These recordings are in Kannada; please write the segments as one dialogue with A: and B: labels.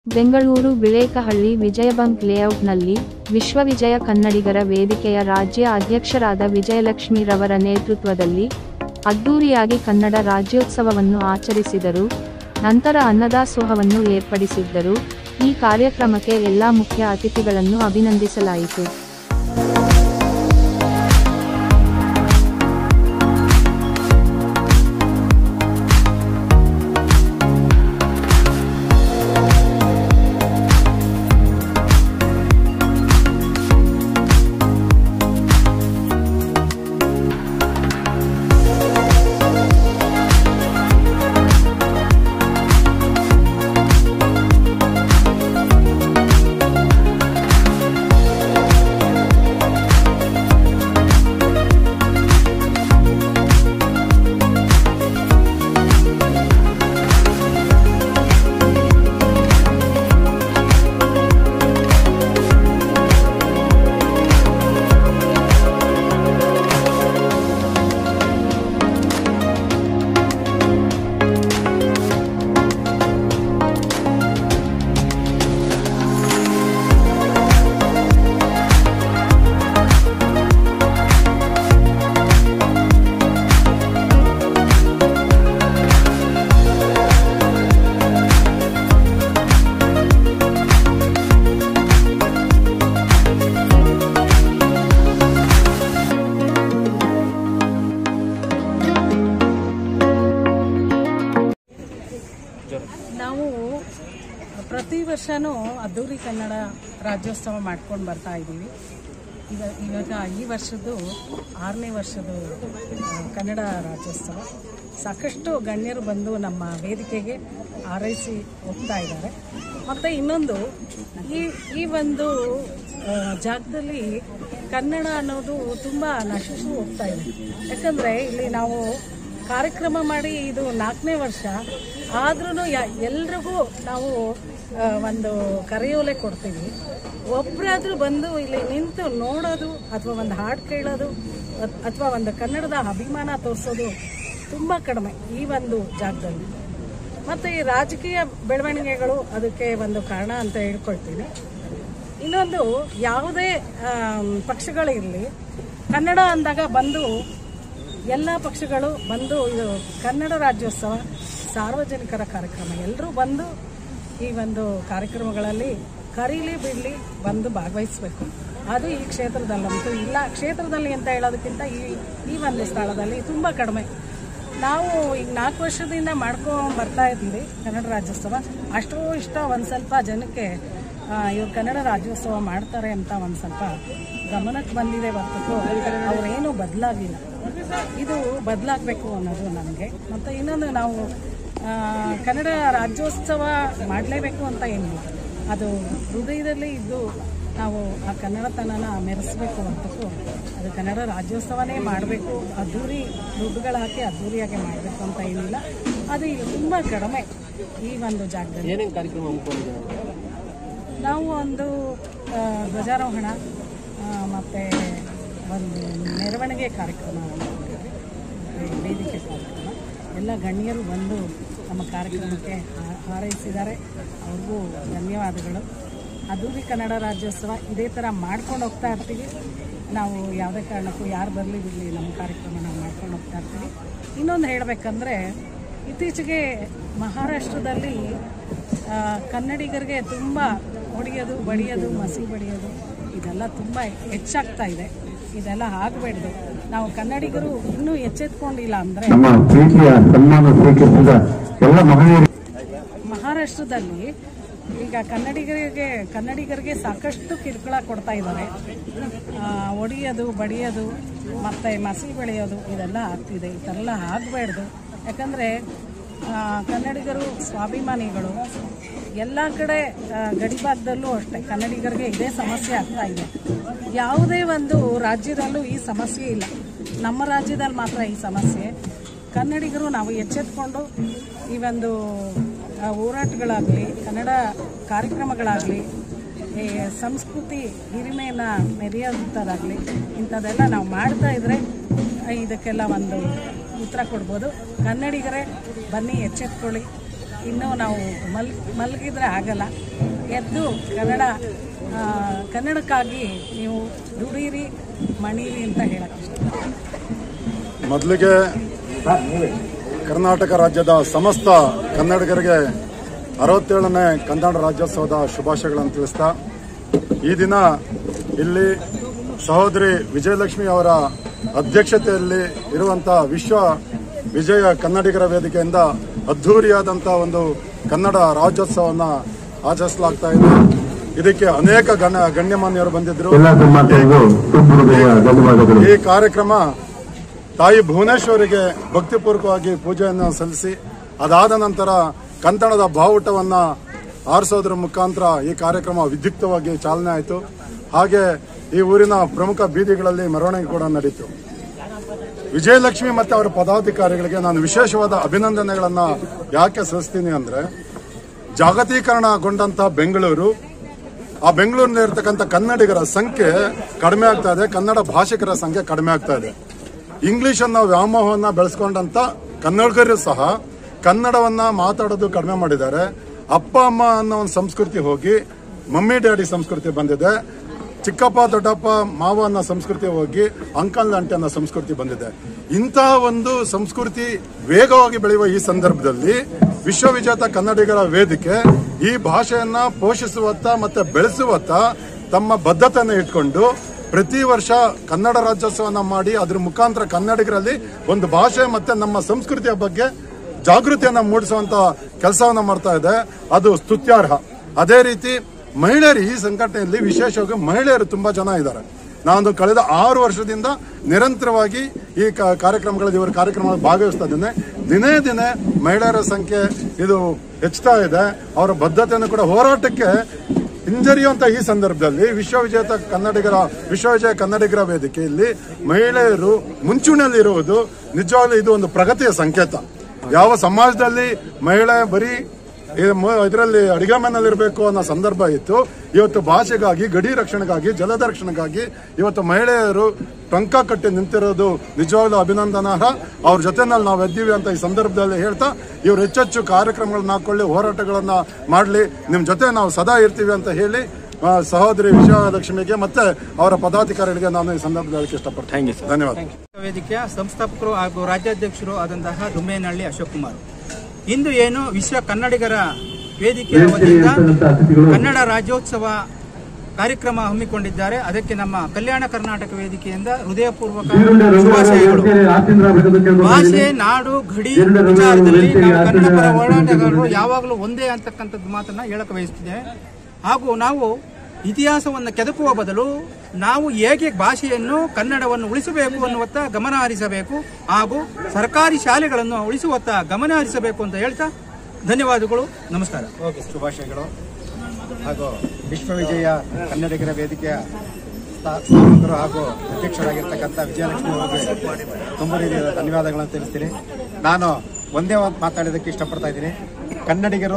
A: ಬೆಂಗಳೂರು ಬಿಳೇಕಹಳ್ಳಿ ವಿಜಯಬಂಕ್ ಲೇಔಟ್ನಲ್ಲಿ ವಿಶ್ವವಿಜಯ ಕನ್ನಡಿಗರ ವೇದಿಕೆಯ ರಾಜ್ಯ ಅಧ್ಯಕ್ಷರಾದ ವಿಜಯಲಕ್ಷ್ಮಿ ರವರ ನೇತೃತ್ವದಲ್ಲಿ ಅದ್ದೂರಿಯಾಗಿ ಕನ್ನಡ ರಾಜ್ಯೋತ್ಸವವನ್ನು ಆಚರಿಸಿದರು ನಂತರ ಅನ್ನದಾಸೋಹವನ್ನು ಏರ್ಪಡಿಸಿದ್ದರು ಈ ಕಾರ್ಯಕ್ರಮಕ್ಕೆ ಎಲ್ಲಾ ಮುಖ್ಯ ಅತಿಥಿಗಳನ್ನು ಅಭಿನಂದಿಸಲಾಯಿತು
B: ನಾವು ಪ್ರತಿ ವರ್ಷನೂ ಅದ್ದೂರಿ ಕನ್ನಡ ರಾಜ್ಯೋತ್ಸವ ಮಾಡ್ಕೊಂಡು ಬರ್ತಾ ಇದ್ದೀವಿ ಈಗ ಇವಾಗ ಈ ವರ್ಷದ್ದು ಆರನೇ ವರ್ಷದ ಆ, ಕನ್ನಡ ರಾಜ್ಯೋತ್ಸವ ಸಾಕಷ್ಟು ಗಣ್ಯರು ಬಂದು ನಮ್ಮ ವೇದಿಕೆಗೆ ಆರೈಸಿ ಹೋಗ್ತಾ ಇದ್ದಾರೆ ಮತ್ತು ಇನ್ನೊಂದು ಈ ಈ ಒಂದು ಆ, ಜಾಗದಲ್ಲಿ ಕನ್ನಡ ಅನ್ನೋದು ತುಂಬ ನಶಿಸು ಹೋಗ್ತಾ ಇದೆ ಯಾಕಂದರೆ ಇಲ್ಲಿ ನಾವು ಕಾರ್ಯಕ್ರಮ ಮಾಡಿ ಇದು ನಾಲ್ಕನೇ ವರ್ಷ ಆದ್ರೂ ಎಲ್ರಿಗೂ ನಾವು ಆ, ಒಂದು ಕರೆಯೋಲೆ ಕೊಡ್ತೀವಿ ಒಬ್ಬರಾದ್ರೂ ಬಂದು ಇಲ್ಲಿ ನಿಂತು ನೋಡೋದು ಅಥವಾ ಒಂದು ಹಾಡು ಕೇಳೋದು ಅಥವಾ ಒಂದು ಕನ್ನಡದ ಅಭಿಮಾನ ತೋರಿಸೋದು ತುಂಬ ಕಡಿಮೆ ಈ ಒಂದು ಜಾಗದಲ್ಲಿ ಮತ್ತು ಈ ರಾಜಕೀಯ ಬೆಳವಣಿಗೆಗಳು ಅದಕ್ಕೆ ಒಂದು ಕಾರಣ ಅಂತ ಹೇಳ್ಕೊಳ್ತೀನಿ ಇನ್ನೊಂದು ಯಾವುದೇ ಆಮ್, ಪಕ್ಷಗಳಿರಲಿ ಕನ್ನಡ ಅಂದಾಗ ಬಂದು ಎಲ್ಲ ಪಕ್ಷಗಳು ಬಂದು ಇದು ಕನ್ನಡ ರಾಜ್ಯೋತ್ಸವ ಸಾರ್ವಜನಿಕರ ಕಾರ್ಯಕ್ರಮ ಎಲ್ಲರೂ ಬಂದು ಈ ಒಂದು ಕಾರ್ಯಕ್ರಮಗಳಲ್ಲಿ ಕರೀಲಿ ಬಿಡಲಿ ಬಂದು ಭಾಗವಹಿಸಬೇಕು ಅದು ಈ ಕ್ಷೇತ್ರದಲ್ಲಂತೂ ಇಲ್ಲ ಕ್ಷೇತ್ರದಲ್ಲಿ ಅಂತ ಹೇಳೋದಕ್ಕಿಂತ ಈ ಈ ಒಂದು ಸ್ಥಳದಲ್ಲಿ ತುಂಬ ಕಡಿಮೆ ನಾವು ಈಗ ನಾಲ್ಕು ವರ್ಷದಿಂದ ಮಾಡ್ಕೊಂಡು ಬರ್ತಾ ಇದ್ದೀವಿ ಕನ್ನಡ ರಾಜ್ಯೋತ್ಸವ ಅಷ್ಟೋ ಇಷ್ಟ ಒಂದು ಸ್ವಲ್ಪ ಜನಕ್ಕೆ ಆ, ಇವ್ರು ಕನ್ನಡ ರಾಜ್ಯೋತ್ಸವ ಮಾಡ್ತಾರೆ ಅಂತ ಒಂದು ಸ್ವಲ್ಪ ಗಮನಕ್ಕೆ ಬಂದಿದೆ ಹೊರತು ಅವರೇನು ಬದಲಾಗಿಲ್ಲ ಇದು ಬದಲಾಗಬೇಕು ಅನ್ನೋದು ನನಗೆ ಮತ್ತು ಇನ್ನೊಂದು ನಾವು ಆ, ಕನ್ನಡ ರಾಜ್ಯೋತ್ಸವ ಮಾಡಲೇಬೇಕು ಅಂತ ಏನಿಲ್ಲ ಅದು ಹೃದಯದಲ್ಲಿ ಇದ್ದು ನಾವು ಆ ಕನ್ನಡತನನ ಮೆರೆಸ್ಬೇಕು ಅಂತಕ್ಕೂ ಅದು ಕನ್ನಡ ರಾಜ್ಯೋತ್ಸವನೇ ಮಾಡಬೇಕು ಅದ್ದೂರಿ ದುಡ್ಡುಗಳು ಹಾಕಿ ಅದ್ದೂರಿಯಾಗಿ ಮಾಡಬೇಕು ಅಂತ ಏನಿಲ್ಲ ಅದು ಈಗ ತುಂಬ ಕಡಿಮೆ ಈ ಒಂದು ಜಾಗದಲ್ಲಿ
C: ಏನೇನು ಕಾರ್ಯಕ್ರಮ ಹಮ್ಮಿಕೊಂಡಿದ್ದೀರಾ
B: ನಾವು ಒಂದು ಆ, ಧ್ವಜಾರೋಹಣ ಆ, ಮತ್ತೆ ಒಂದು ಮೆರವಣಿಗೆ ಕಾರ್ಯಕ್ರಮ ಹಮ್ಮಿಕೊಂಡಿದ್ವಿ. ಮತ್ತೆ ವೇದಿಕೆ ಕಾರ್ಯಕ್ರಮ ಎಲ್ಲ ಗಣ್ಯರು ಬಂದು ನಮ್ಮ ಕಾರ್ಯಕ್ರಮಕ್ಕೆ ಹಾ- ಹಾರೈಸಿದ್ದಾರೆ ಅವ್ರಿಗೂ ಧನ್ಯವಾದಗಳು ಅದ್ದೂರಿ ಕನ್ನಡ ರಾಜ್ಯೋತ್ಸವ ಇದೇ ಥರ ಮಾಡ್ಕೊಂಡು ಹೋಗ್ತಾ ಇರ್ತೀವಿ ನಾವು ಯಾವುದೇ ಕಾರಣಕ್ಕೂ ಯಾರು ಬರಲಿ ಬಿಡಲಿ ನಮ್ಮ ಕಾರ್ಯಕ್ರಮ ನಾವು ಮಾಡ್ಕೊಂಡು ಹೋಗ್ತಾ ಇರ್ತೀವಿ ಇನ್ನೊಂದು ಹೇಳಬೇಕಂದ್ರೆ ಇತ್ತೀಚೆಗೆ ಮಹಾರಾಷ್ಟ್ರದಲ್ಲಿ ಆ, ಕನ್ನಡಿಗರಿಗೆ ತುಂಬ ಹೊಡೆಯೋದು ಬಡಿಯೋದು ಮಸಿ ಬಡಿಯೋದು ಇದೆಲ್ಲ ತುಂಬ ಹೆಚ್ಚಾಗ್ತಾ ಇದೆ ಇದೆಲ್ಲ ಆಗಬೇಡ್ದು ನಾವು ಕನ್ನಡಿಗರು ಇನ್ನೂ ಎಚ್ಚೆತ್ಕೊಂಡಿಲ್ಲ ಅಂದರೆ
D: ನಮ್ಮ ಪ್ರೀತಿಯ ಸನ್ಮಾನ ಸ್ವೀಕರಿಸಿದ ಎಲ್ಲ ಮಹನೀಯರು
B: ಮಹಾರಾಷ್ಟ್ರದಲ್ಲಿ ಈಗ ಕನ್ನಡಿಗರಿಗೆ ಕನ್ನಡಿಗರಿಗೆ ಸಾಕಷ್ಟು ಕಿರುಕುಳ ಕೊಡ್ತಾ ಇದ್ದಾರೆ ಆ, ಹೊಡಿಯೋದು ಬಡಿಯೋದು ಮತ್ತು ಮಸಿ ಬೆಳೆಯೋದು ಇದೆಲ್ಲ ಆಗ್ತಿದೆ ಇದೆಲ್ಲ ಆಗಬಾರ್ದು ಯಾಕಂದರೆ ಕನ್ನಡಿಗರು ಸ್ವಾಭಿಮಾನಿಗಳು ಎಲ್ಲ ಕಡೆ ಆ, ಗಡಿಭಾಗದಲ್ಲೂ ಅಷ್ಟೇ ಕನ್ನಡಿಗರಿಗೆ ಇದೇ ಸಮಸ್ಯೆ ಆಗ್ತಾ ಇದೆ ಯಾವುದೇ ಒಂದು ರಾಜ್ಯದಲ್ಲೂ ಈ ಸಮಸ್ಯೆ ಇಲ್ಲ ನಮ್ಮ ರಾಜ್ಯದಲ್ಲಿ ಮಾತ್ರ ಈ ಸಮಸ್ಯೆ ಕನ್ನಡಿಗರು ನಾವು ಎಚ್ಚೆತ್ಕೊಂಡು ಈ ಒಂದು ಆ, ಹೋರಾಟಗಳಾಗಲಿ ಕನ್ನಡ ಕಾರ್ಯಕ್ರಮಗಳಾಗಲಿ ಈ ಸಂಸ್ಕೃತಿ ಹಿರಿಮೆಯನ್ನು ಮೆರೆಯೋಂಥದ್ದಾಗಲಿ ಇಂಥದ್ದೆಲ್ಲ ನಾವು ಮಾಡ್ತಾ ಇದ್ರೆ ಇದಕ್ಕೆಲ್ಲ ಒಂದು ಉತ್ತರ ಕೊಡ್ಬೋದು ಕನ್ನಡಿಗರೇ ಬನ್ನಿ ಎಚ್ಚೆತ್ಕೊಳ್ಳಿ ಇನ್ನೂ ನಾವು ಮಲ್ ಮಲಗಿದ್ರೆ ಆಗಲ್ಲ ಎದ್ದು ಕನ್ನಡ ಆ, ಕನ್ನಡಕ್ಕಾಗಿ ನೀವು ದುಡೀರಿ ಮಣೀರಿ ಅಂತ ಹೇಳಕ್ಕೆ ಇಷ್ಟ
C: ಮೊದಲಿಗೆ ಕರ್ನಾಟಕ ರಾಜ್ಯದ ಸಮಸ್ತ ಕನ್ನಡಿಗರಿಗೆ ಅರವತ್ತೇಳನೇ ಕನ್ನಡ ರಾಜ್ಯೋತ್ಸವದ ಶುಭಾಶಯಗಳನ್ನು ತಿಳಿಸ್ತಾ ಈ ದಿನ ಇಲ್ಲಿ ಸಹೋದರಿ ವಿಜಯಲಕ್ಷ್ಮಿ ಅವರ ಅಧ್ಯಕ್ಷತೆಯಲ್ಲಿ ಇರುವಂಥ ವಿಶ್ವ ವಿಜಯ ಕನ್ನಡಿಗರ ವೇದಿಕೆಯಿಂದ ಅದ್ಧೂರಿಯಾದಂಥ ಒಂದು ಕನ್ನಡ ರಾಜ್ಯೋತ್ಸವವನ್ನು ಆಚರಿಸಲಾಗ್ತಾ ಇದೆ ಇದಕ್ಕೆ ಅನೇಕ ಗಣ್ಯ ಗಣ್ಯಮಾನ್ಯರು ಬಂದಿದ್ದರು
D: ಎಲ್ಲ ಸಂಬಂಧಿಕರಿಗೂ ತುಂಬ ಹೃದಯ ಧನ್ಯವಾದಗಳು
C: ಈ ಕಾರ್ಯಕ್ರಮ ತಾಯಿ ಭುವನೇಶ್ವರಿಗೆ ಭಕ್ತಿಪೂರ್ವಕವಾಗಿ ಪೂಜೆಯನ್ನು ಸಲ್ಲಿಸಿ ಅದಾದ ನಂತರ ಕಂಕಣದ ಬಾವುಟವನ್ನ ಆರಿಸೋದ್ರ ಮುಖಾಂತರ ಈ ಕಾರ್ಯಕ್ರಮ ವಿದ್ಯುಕ್ತವಾಗಿ ಚಾಲನೆ ಆಯಿತು ಹಾಗೆ ಈ ಊರಿನ ಪ್ರಮುಖ ಬೀದಿಗಳಲ್ಲಿ ಮೆರವಣಿಗೆ ಕೂಡ ನಡೀತು ವಿಜಯಲಕ್ಷ್ಮಿ ಮತ್ತು ಅವರ ಪದಾಧಿಕಾರಿಗಳಿಗೆ ನಾನು ವಿಶೇಷವಾದ ಅಭಿನಂದನೆಗಳನ್ನ ಯಾಕೆ ಸಲ್ಲಿಸ್ತೀನಿ ಅಂದ್ರೆ ಜಾಗತೀಕರಣಗೊಂಡಂತ ಬೆಂಗಳೂರು ಆ ಬೆಂಗಳೂರಿನಲ್ಲಿರ್ತಕ್ಕಂಥ ಕನ್ನಡಿಗರ ಸಂಖ್ಯೆ ಕಡಿಮೆ ಆಗ್ತಾ ಇದೆ ಕನ್ನಡ ಭಾಷಿಕರ ಸಂಖ್ಯೆ ಕಡಿಮೆ ಆಗ್ತಾ ಇದೆ ಇಂಗ್ಲಿಷ್ ಅನ್ನ ವ್ಯಾಮೋಹವನ್ನ ಬೆಳೆಸ್ಕೊಂಡಂತ ಕನ್ನಡಿಗರು ಸಹ ಕನ್ನಡವನ್ನ ಮಾತಾಡೋದು ಕಡಿಮೆ ಮಾಡಿದ್ದಾರೆ ಅಪ್ಪ ಅಮ್ಮ ಅನ್ನೋ ಒಂದು ಸಂಸ್ಕೃತಿ ಹೋಗಿ ಮಮ್ಮಿ ಡ್ಯಾಡಿ ಸಂಸ್ಕೃತಿ ಬಂದಿದೆ ಚಿಕ್ಕಪ್ಪ ದೊಡ್ಡಪ್ಪ ಮಾವ ಅನ್ನೋ ಸಂಸ್ಕೃತಿ ಹೋಗಿ ಅಂಕಲ್ ಆಂಟಿ ಅನ್ನೋ ಸಂಸ್ಕೃತಿ ಬಂದಿದೆ ಇಂತಹ ಒಂದು ಸಂಸ್ಕೃತಿ ವೇಗವಾಗಿ ಬೆಳೆಯುವ ಈ ಸಂದರ್ಭದಲ್ಲಿ ವಿಶ್ವವಿಜೇತ ಕನ್ನಡಿಗರ ವೇದಿಕೆ ಈ ಭಾಷೆಯನ್ನ ಪೋಷಿಸುವತ್ತ ಮತ್ತೆ ಬೆಳೆಸುವತ್ತ ತಮ್ಮ ಬದ್ಧತೆಯನ್ನು ಇಟ್ಕೊಂಡು ಪ್ರತಿ ವರ್ಷ ಕನ್ನಡ ರಾಜ್ಯೋತ್ಸವನ ಮಾಡಿ ಅದ್ರ ಮುಖಾಂತರ ಕನ್ನಡಿಗರಲ್ಲಿ ಒಂದು ಭಾಷೆ ಮತ್ತೆ ನಮ್ಮ ಸಂಸ್ಕೃತಿಯ ಬಗ್ಗೆ ಜಾಗೃತಿಯನ್ನ ಮೂಡಿಸುವಂತ ಕೆಲಸವನ್ನ ಮಾಡ್ತಾ ಇದೆ ಅದು ಸ್ತುತ್ಯಾರ್ಹ ಅದೇ ರೀತಿ ಮಹಿಳೆಯರು ಈ ಸಂಘಟನೆಯಲ್ಲಿ ವಿಶೇಷವಾಗಿ ಮಹಿಳೆಯರು ತುಂಬಾ ಜನ ಇದ್ದಾರೆ ನಾನು ಕಳೆದ ಆರು ವರ್ಷದಿಂದ ನಿರಂತರವಾಗಿ ಈ ಕ- ಕಾರ್ಯಕ್ರಮಗಳಲ್ಲಿ ಇವರ ಕಾರ್ಯಕ್ರಮಗಳಲ್ಲಿ ಭಾಗವಹಿಸ್ತಾ ಇದ್ದೇನೆ ದಿನೇ ದಿನೇ ಮಹಿಳೆಯರ ಸಂಖ್ಯೆ ಇದು ಹೆಚ್ಚುತ್ತಾ ಇದೆ ಅವರ ಬದ್ಧತೆಯನ್ನು ಕೂಡ ಹೋರಾಟಕ್ಕೆ ಹಿಂಜರಿಯುವಂತ ಈ ಸಂದರ್ಭದಲ್ಲಿ ವಿಶ್ವವಿಜೇತ ಕನ್ನಡಿಗರ ವಿಶ್ವವಿಜಯ ಕನ್ನಡಿಗರ ವೇದಿಕೆಯಲ್ಲಿ ಮಹಿಳೆಯರು ಮುಂಚೂಣಿಯಲ್ಲಿರುವುದು ನಿಜವಾಗ್ಲೂ ಇದು ಒಂದು ಪ್ರಗತಿಯ ಸಂಕೇತ ಯಾವ ಸಮಾಜದಲ್ಲಿ ಮಹಿಳೆ ಬರೀ ಇದರಲ್ಲಿ ಅಡಿಗೆ ಮನೆಯಲ್ಲಿರಬೇಕು ಅನ್ನೋ ಸಂದರ್ಭ ಇತ್ತು ಇವತ್ತು ಭಾಷೆಗಾಗಿ ಗಡಿ ರಕ್ಷಣೆಗಾಗಿ ಜಲದ ರಕ್ಷಣೆಗಾಗಿ ಇವತ್ತು ಮಹಿಳೆಯರು ಟಂಕ ಕಟ್ಟಿ ನಿಂತಿರೋದು ನಿಜವಾಗ್ಲೂ ಅಭಿನಂದನಾರ್ಹ ಅವ್ರ ಜೊತೆನಲ್ಲಿ ನಾವು ಎದ್ದೀವಿ ಅಂತ ಈ ಸಂದರ್ಭದಲ್ಲಿ ಹೇಳ್ತಾ ಇವ್ರು ಹೆಚ್ಚೆಚ್ಚು ಕಾರ್ಯಕ್ರಮಗಳನ್ನ ಹಾಕೊಳ್ಳಿ ಹೋರಾಟಗಳನ್ನ ಮಾಡಲಿ ನಿಮ್ಮ ಜೊತೆ ನಾವು ಸದಾ ಇರ್ತೀವಿ ಅಂತ ಹೇಳಿ ಆ, ಸಹೋದರಿ ವಿಜಯಲಕ್ಷ್ಮಿಗೆ ಮತ್ತೆ ಅವರ ಪದಾಧಿಕಾರಿಗಳಿಗೆ ನಾನು ಈ ಸಂದರ್ಭದಲ್ಲಿ ಹೇಳಕ್ಕೆ ಇಷ್ಟಪಡ್ತೀನಿ ಧನ್ಯವಾದ
E: ವೇದಿಕೆಯ ಸಂಸ್ಥಾಪಕರು ಹಾಗೂ ರಾಜ್ಯಾಧ್ಯಕ್ಷರು ಆದಂತಹ ದುಮ್ಮೇನಹಳ್ಳಿ ಅಶೋಕ್ ಕುಮಾರ್ ಇಂದು ಏನು ವಿಶ್ವ ಕನ್ನಡಿಗರ ವೇದಿಕೆಯ ವತಿಯಿಂದ ಕನ್ನಡ ರಾಜ್ಯೋತ್ಸವ ಕಾರ್ಯಕ್ರಮ ಹಮ್ಮಿಕೊಂಡಿದ್ದಾರೆ ಅದಕ್ಕೆ ನಮ್ಮ ಕಲ್ಯಾಣ ಕರ್ನಾಟಕ ವೇದಿಕೆಯಿಂದ ಹೃದಯಪೂರ್ವಕ ಶುಭಾಶಯಗಳು ಭಾಷೆ ನಾಡು ಗಡಿ ವಿಚಾರದಲ್ಲಿ ನಾವು ಕನ್ನಡ ಪರ ಹೋರಾಟಗಾರರು ಯಾವಾಗಲೂ ಒಂದೇ ಅಂತಕ್ಕಂಥದ್ದು ಮಾತನ್ನ ಹೇಳಕ್ಕೆ ಬಯಸ್ತಿದ್ದೇವೆ ಹಾಗೂ ನಾವು ಇತಿಹಾಸವನ್ನು ಕೆದಕುವ ಬದಲು ನಾವು ಹೇಗೆ ಭಾಷೆಯನ್ನು ಕನ್ನಡವನ್ನು ಉಳಿಸಬೇಕು ಅನ್ನುವತ್ತ ಗಮನ ಹರಿಸಬೇಕು ಹಾಗೂ ಸರ್ಕಾರಿ ಶಾಲೆಗಳನ್ನು ಉಳಿಸುವತ್ತ ಗಮನ ಹರಿಸಬೇಕು ಅಂತ ಹೇಳ್ತಾ ಧನ್ಯವಾದಗಳು ನಮಸ್ಕಾರ
F: ಶುಭಾಶಯಗಳು ಹಾಗೂ ವಿಶ್ವವಿಜಯ ಕನ್ನಡಿಗರ ವೇದಿಕೆಯ ಸ್ಥಾ- ಸ್ಥಾಪಕರು ಹಾಗೂ ಅಧ್ಯಕ್ಷರಾಗಿರ್ತಕ್ಕಂಥ ವಿಜಯಲಕ್ಷ್ಮಿ ಅವರಿಗೆ ತುಂಬ ರೀತಿಯ ಧನ್ಯವಾದಗಳನ್ನು ತಿಳಿಸ್ತೀನಿ ನಾನು ಒಂದೇ ಒಂದು ಮಾತಾಡೋದಕ್ಕೆ ಇಷ್ಟಪಡ್ತಾ ಇದ್ದೀನಿ ಕನ್ನಡಿಗರು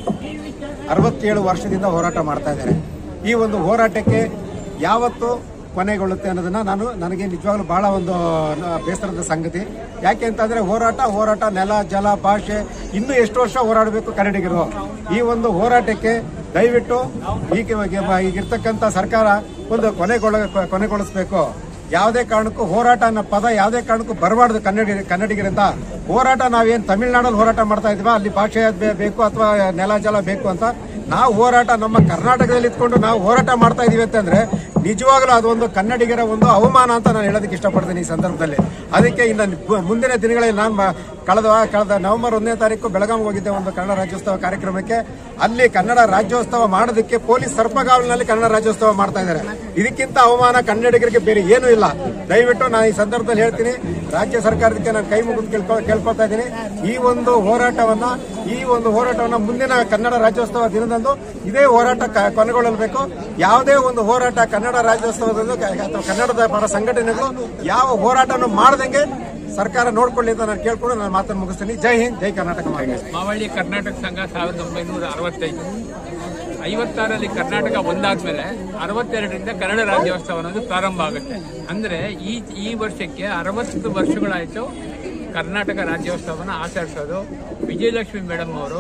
F: ಅರವತ್ತೇಳು ವರ್ಷದಿಂದ ಹೋರಾಟ ಮಾಡ್ತಾ ಇದ್ದಾರೆ ಈ ಒಂದು ಹೋರಾಟಕ್ಕೆ ಯಾವತ್ತು ಕೊನೆಗೊಳ್ಳುತ್ತೆ ಅನ್ನೋದನ್ನ ನಾನು ನನಗೆ ನಿಜವಾಗ್ಲೂ ಬಹಳ ಒಂದು ನ- ಬೇಸರದ ಸಂಗತಿ ಯಾಕೆ ಅಂತಂದ್ರೆ ಹೋರಾಟ ಹೋರಾಟ ನೆಲ ಜಲ ಭಾಷೆ ಇನ್ನೂ ಎಷ್ಟು ವರ್ಷ ಹೋರಾಡಬೇಕು ಕನ್ನಡಿಗರು ಈ ಒಂದು ಹೋರಾಟಕ್ಕೆ ದಯವಿಟ್ಟು ಈಗ ಈಗಿರ್ತಕ್ಕಂಥ ಸರ್ಕಾರ ಒಂದು ಕೊನೆಗೊಳ ಕೊನೆಗೊಳಿಸಬೇಕು ಯಾವುದೇ ಕಾರಣಕ್ಕೂ ಹೋರಾಟ ಅನ್ನೋ ಪದ ಯಾವುದೇ ಕಾರಣಕ್ಕೂ ಬರಬಾರ್ದು ಕನ್ನಡಿ ಕನ್ನಡಿಗರಿಂದ ಹೋರಾಟ ನಾವೇನು ತಮಿಳುನಾಡಲ್ಲಿ ಹೋರಾಟ ಮಾಡ್ತಾ ಇದೀವ ಅಲ್ಲಿ ಭಾಷೆ ಬೇ- ಬೇಕು ಅಥವಾ ನೆಲ ಜಲ ಬೇಕು ಅಂತ ನಾವು ಹೋರಾಟ ನಮ್ಮ ಕರ್ನಾಟಕದಲ್ಲಿ ಇದ್ಕೊಂಡು ನಾವು ಹೋರಾಟ ಮಾಡ್ತಾ ಇದೀವಿ ಅಂತಂದ್ರೆ ನಿಜವಾಗ್ಲೂ ಅದೊಂದು ಕನ್ನಡಿಗರ ಒಂದು ಅವಮಾನ ಅಂತ ನಾನು ಹೇಳೋದಕ್ಕೆ ಇಷ್ಟಪಡ್ತೀನಿ ಈ ಸಂದರ್ಭದಲ್ಲಿ ಅದಕ್ಕೆ ಇನ್ನು ಬ- ಮುಂದಿನ ದಿನಗಳಲ್ಲಿ ನಾನು ಮ- ಕಳೆದ ವಾ- ಕಳೆದ ನವೆಂಬರ್ ಒಂದನೇ ತಾರೀಕು ಬೆಳಗಾವಿ ಹೋಗಿದ್ದೆ ಒಂದು ಕನ್ನಡ ರಾಜ್ಯೋತ್ಸವ ಕಾರ್ಯಕ್ರಮಕ್ಕೆ ಅಲ್ಲಿ ಕನ್ನಡ ರಾಜ್ಯೋತ್ಸವ ಮಾಡೋದಕ್ಕೆ ಪೊಲೀಸ್ ಸರ್ಪಗಾವಲಿನಲ್ಲಿ ಕನ್ನಡ ರಾಜ್ಯೋತ್ಸವ ಮಾಡ್ತಾ ಇದ್ದಾರೆ ಇದಕ್ಕಿಂತ ಅವಮಾನ ಕನ್ನಡಿಗರಿಗೆ ಬೇರೆ ಏನೂ ಇಲ್ಲ ದಯವಿಟ್ಟು ನಾನು ಈ ಸಂದರ್ಭದಲ್ಲಿ ಹೇಳ್ತೀನಿ ರಾಜ್ಯ ಸರ್ಕಾರಕ್ಕೆ ನಾನು ಕೈ ಮುಗಿದು ಕೇಳ್ಕೊ ಕೇಳ್ಕೊಳ್ತಾ ಇದ್ದೀನಿ ಈ ಒಂದು ಹೋರಾಟವನ್ನ ಈ ಒಂದು ಹೋರಾಟವನ್ನ ಮುಂದಿನ ಕನ್ನಡ ರಾಜ್ಯೋತ್ಸವ ದಿನದಂದು ಇದೇ ಹೋರಾಟ ಕ- ಕೊನೆಗೊಳ್ಳಬೇಕು ಯಾವುದೇ ಒಂದು ಹೋರಾಟ ಕನ್ನಡ ರಾಜ್ಯೋತ್ಸವದಂದು ಕ- ಅಥವಾ ಕನ್ನಡದ ಪರ ಸಂಘಟನೆಗಳು ಯಾವ ಹೋರಾಟವನ್ನು ಮಾಡದಂಗೆ ಸರ್ಕಾರ ನೋಡ್ಕೊಳ್ಳಿ ಅಂತ ನಾನು ಕೇಳ್ಕೊಂಡು ನಾನು ಮಾತನ್ನು ಮುಗಿಸ್ತೀನಿ ಜೈ ಹಿಂದ್ ಜೈ ಕರ್ನಾಟಕ ಮಾನ್ಯ
G: ಮಾವಳ್ಳಿ ಕರ್ನಾಟಕ ಸಂಘ ಸಾವಿರದ ಒಂಬೈನೂರ ಅರವತ್ತೈದು ಐವತ್ತಾರರಲ್ಲಿ ಕರ್ನಾಟಕ ಒಂದಾದ್ಮೇಲೆ ಅರವತ್ತೆರಡರಿಂದ ಕನ್ನಡ ರಾಜ್ಯೋತ್ಸವ ಅನ್ನೋದು ಪ್ರಾರಂಭ ಆಗುತ್ತೆ ಅಂದ್ರೆ ಈ ಈ ವರ್ಷಕ್ಕೆ ಅರವತ್ತು ವರ್ಷಗಳಾಯಿತು ಕರ್ನಾಟಕ ರಾಜ್ಯೋತ್ಸವನ ಆಚರಿಸೋದು ವಿಜಯಲಕ್ಷ್ಮಿ ಮೇಡಮ್ ಅವರು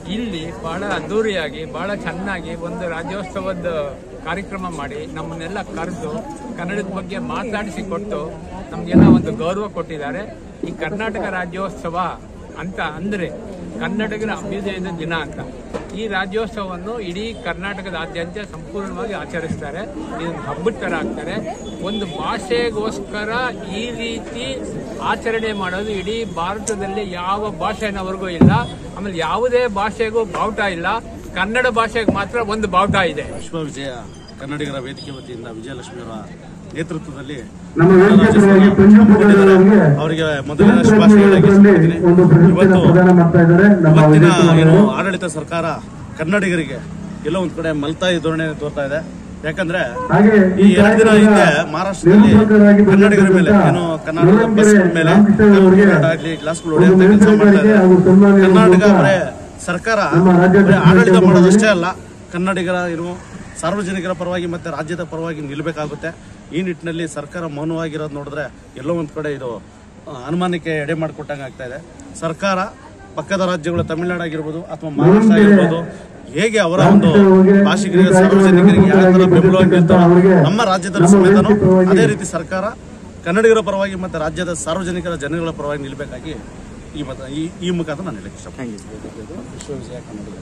G: ಇಲ್ಲಿ ಬಹಳ ಅದ್ದೂರಿಯಾಗಿ ಬಹಳ ಚೆನ್ನಾಗಿ ಒಂದು ರಾಜ್ಯೋತ್ಸವದ ಕಾರ್ಯಕ್ರಮ ಮಾಡಿ ನಮ್ಮನ್ನೆಲ್ಲ ಕರೆದು ಕನ್ನಡದ ಬಗ್ಗೆ ಮಾತಾಡಿಸಿ ಕೊಟ್ಟು ನಮಗೆಲ್ಲ ಒಂದು ಗೌರವ ಕೊಟ್ಟಿದ್ದಾರೆ ಈ ಕರ್ನಾಟಕ ರಾಜ್ಯೋತ್ಸವ ಅಂತ ಅಂದ್ರೆ ಕನ್ನಡಿಗರ ಅಭ್ಯುದಯದ ದಿನ ಅಂತ ಈ ರಾಜ್ಯೋತ್ಸವವನ್ನು ಇಡೀ ಕರ್ನಾಟಕದಾದ್ಯಂತ ಸಂಪೂರ್ಣವಾಗಿ ಆಚರಿಸ್ತಾರೆ ಇದನ್ನು ಹಬ್ಬದ ಥರ ಆಗ್ತಾರೆ ಒಂದು ಭಾಷೆಗೋಸ್ಕರ ಈ ರೀತಿ ಆಚರಣೆ ಮಾಡೋದು ಇಡೀ ಭಾರತದಲ್ಲಿ ಯಾವ ಭಾಷೆನವರೆಗೂ ಇಲ್ಲ ಆಮೇಲೆ ಯಾವುದೇ ಭಾಷೆಗೂ ಬಾವುಟ ಇಲ್ಲ ಕನ್ನಡ ಭಾಷೆಗೆ ಮಾತ್ರ ಒಂದು ಬಾವುಟ ಇದೆ
H: ವಿಶ್ವ ವಿಜಯ ಕನ್ನಡಿಗರ ವೇದಿಕೆ ವತಿಯಿಂದ ವಿಜಯಲಕ್ಷ್ಮಿಯವರ ನೇತೃತ್ವದಲ್ಲಿ
D: ನಮ್ಮ ವೇದಿಕೆ ಪರವಾಗಿ ಪಂಜಾಬ್ ಅವರಿಗೆ
H: ಅವರಿಗೆ ಮೊದಲಿನ ಶುಭಾಶಯಗಳಾಗಿ
D: ಕ್ಷೇತ್ರದಲ್ಲಿ ಒಂದು ಪ್ರಶಸ್ತಿಯನ್ನು ಪ್ರದಾನ ಮಾಡ್ತಾ ಇದ್ದಾರೆ ನಮ್ಮ
H: ಇವತ್ತಿನ
D: ವೇದಿಕೆ
H: ಏನು
D: ಪರವಾಗಿ.
H: ಆಡಳಿತ ಸರ್ಕಾರ ಕನ್ನಡಿಗರಿಗೆ ಎಲ್ಲೋ ಒಂದ್ ಕಡೆ ಮಲ್ತಾಯಿ ಧೋರಣೆ ತೋರ್ತಾ ಇದೆ ಯಾಕಂದ್ರೆ
D: ಹಾಗೆ
H: ಈ ಎರಡು ದಿನ ಹಿಂದೆ ಮಹಾರಾಷ್ಟ್ರದಲ್ಲಿ
D: ನಿರೂಪಕರಾಗಿ
H: ಕನ್ನಡಿಗರ ಮೇಲೆ
D: ಬಂದಿರತಕ್ಕಂಥ
H: ಏನು ಕರ್ನಾಟಕದ ಬಸ್ ಮೇಲೆ
D: ರಾಮಕೃಷ್ಣ ಅವರಿಗೆ
H: ಆಗ್ಲಿ ಗ್ಲಾಸ್ಗಳು
D: ಒಂದು
H: ಹೊಡೆಯುವಂತ ಕೆಲಸ ಮಾಡ್ತಾ
D: ಮೆಚ್ಚುಗೆ ಹಾಗೂ
H: ಇದೆ
D: ಸನ್ಮಾನ
H: ಕರ್ನಾಟಕ
D: ನೀಡುವಂತ
H: ಬರೇ ಸರ್ಕಾರ
D: ನಮ್ಮ ರಾಜ್ಯಾಧ್ಯಕ್ಷ
H: ಬರೇ ಆಡಳಿತ
D: ಮುಖ್ಯಮಂತ್ರಿ
H: ಮಾಡೋದಷ್ಟೇ ಅಲ್ಲ ಕನ್ನಡಿಗರ ಏನು ಸಾರ್ವಜನಿಕರ ಪರವಾಗಿ ಮತ್ತೆ ರಾಜ್ಯದ ಪರವಾಗಿ ನಿಲ್ಲಬೇಕಾಗುತ್ತೆ ಈ ನಿಟ್ಟಿನಲ್ಲಿ ಸರ್ಕಾರ ಮೌನವಾಗಿರೋದು ನೋಡಿದ್ರೆ ಎಲ್ಲೋ ಒಂದ್ ಕಡೆ ಇದು ಆ, ಅನುಮಾನಕ್ಕೆ ಎಡೆ ಮಾಡಿಕೊಟ್ಟಂಗೆ ಆಗ್ತಾ ಇದೆ ಸರ್ಕಾರ ಪಕ್ಕದ ರಾಜ್ಯಗಳು ತಮಿಳುನಾಡು ಆಗಿರ್ಬೋದು ಅಥವಾ ಮಹಾರಾಷ್ಟ್ರ ಆಗಿರ್ಬೋದು ಹೇಗೆ ಅವರ ಒಂದು ಭಾಷಿಕರಿಗೆ ಸಾರ್ವಜನಿಕರಿಗೆ ಯಾವ ತರ ಬೆಂಬಲವಾಗಿ ನಿಲ್ತಾರೋ ನಮ್ಮ ರಾಜ್ಯದ ಸಮೇತನು ಅದೇ ರೀತಿ ಸರ್ಕಾರ ಕನ್ನಡಿಗರ ಪರವಾಗಿ ಮತ್ತೆ ರಾಜ್ಯದ ಸಾರ್ವಜನಿಕರ ಜನಗಳ ಪರವಾಗಿ ನಿಲ್ಲಬೇಕಾಗಿ ಈ ಮತ ಈ ಈ ಮುಖಾಂತರ ನಾನು ಹೇಳಕ್ಕೆ ಇಷ್ಟಪಡ್ತೀನಿ ವಿಶ್ವವಿಜಯ ಕನ್ನಡಿಗರ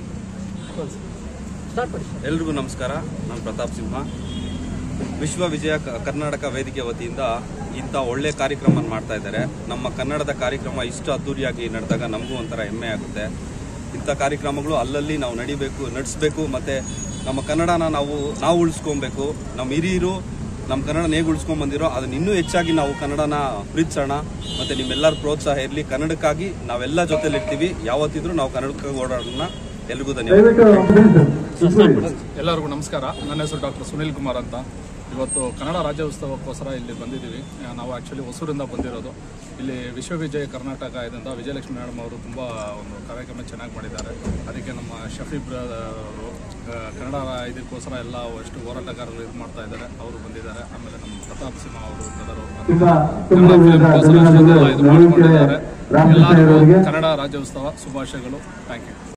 I: ಎಲ್ರಿಗೂ ನಮಸ್ಕಾರ ನಾನು ಪ್ರತಾಪ್ ಸಿಂಹ ವಿಶ್ವ ವಿಜಯ ಕ- ಕರ್ನಾಟಕ ವೇದಿಕೆ ವತಿಯಿಂದ ಇಂಥ ಒಳ್ಳೆ ಕಾರ್ಯಕ್ರಮ ಮಾಡ್ತಾ ಇದ್ದಾರೆ ನಮ್ಮ ಕನ್ನಡದ ಕಾರ್ಯಕ್ರಮ ಇಷ್ಟು ಅದ್ದೂರಿಯಾಗಿ ನಡೆದಾಗ ನಮಗೂ ಒಂಥರ ಹೆಮ್ಮೆ ಆಗುತ್ತೆ ಇಂಥ ಕಾರ್ಯಕ್ರಮಗಳು ಅಲ್ಲಲ್ಲಿ ನಾವು ನಡಿಬೇಕು ನಡೆಸಬೇಕು ಮತ್ತು ನಮ್ಮ ಕನ್ನಡನ ನಾವು ನಾವು ಉಳಿಸ್ಕೊಬೇಕು ನಮ್ಮ ಹಿರಿಯರು ನಮ್ಮ ಕನ್ನಡ ಹೇಗೆ ಉಳಿಸ್ಕೊಂಡ್ ಬಂದಿರೋ ಅದನ್ನ ಇನ್ನೂ ಹೆಚ್ಚಾಗಿ ನಾವು ಕನ್ನಡನ ಪ್ರೀತಿಸೋಣ ಮತ್ತು ನಿಮ್ಮೆಲ್ಲರ ಪ್ರೋತ್ಸಾಹ ಇರಲಿ ಕನ್ನಡಕ್ಕಾಗಿ ನಾವೆಲ್ಲ ಜೊತೆಲಿರ್ತೀವಿ ಯಾವತ್ತಿದ್ರೂ ನಾವು ಕನ್ನಡಕ್ಕಾಗಿ ಓಡಾಡೋಣ ಎಲ್ರಿಗೂ ಧನ್ಯವಾದ
D: ದಯವಿಟ್ಟು
J: ಎಲ್ಲರಿಗೂ ನಮಸ್ಕಾರ ನನ್ನ ಹೆಸರು ಡಾಕ್ಟರ್ ಸುನಿಲ್ ಕುಮಾರ್ ಅಂತ ಇವತ್ತು ಕನ್ನಡ ರಾಜ್ಯೋತ್ಸವಕ್ಕೋಸ್ಕರ ಇಲ್ಲಿ ಬಂದಿದ್ದೀವಿ ಆ, ನಾವು ಆ್ಯಕ್ಚುಲಿ ಹೊಸೂರಿಂದ ಬಂದಿರೋದು ಇಲ್ಲಿ ವಿಶ್ವವಿಜಯ ಕರ್ನಾಟಕ ಇದರಿಂದ ವಿಜಯಲಕ್ಷ್ಮಿ ಮೇಡಮ್ ಅವರು ತುಂಬ ಒಂದು ಕಾರ್ಯಕ್ರಮ ಚೆನ್ನಾಗಿ ಮಾಡಿದ್ದಾರೆ ಅದಕ್ಕೆ ನಮ್ಮ ಶಫೀಬ್ ಅವರು ಕನ್ನಡ ಇದಕ್ಕೋಸ್ಕರ ಎಲ್ಲ ಎಷ್ಟು ಹೋರಾಟಗಾರರು ಇದು ಮಾಡ್ತಾ ಇದ್ದಾರೆ ಅವರು ಬಂದಿದ್ದಾರೆ ಆಮೇಲೆ ನಮ್ಮ ಪ್ರತಾಪ್ ಸಿಂಹ ಅವರು ಬ್ರದರು
D: ತುಂಬ
J: ಕನ್ನಡ
D: ತುಂಬ
J: ಫಿಲ್ಮ್ಗೋಸ್ಕರ
D: ಧನ್ಯವಾದಗಳು
J: ಇದು
D: ನವೀನ್ ಕೆ
J: ಮಾಡ್ಕೊಂಡಿದ್ದಾರೆ
D: ರಾಮಕೃಷ್ಣ
J: ಎಲ್ಲರಿಗೂ
D: ಅವರಿಗೆ
J: ಕನ್ನಡ ರಾಜ್ಯೋತ್ಸವ ಶುಭಾಶಯಗಳು ಥ್ಯಾಂಕ್ ಯು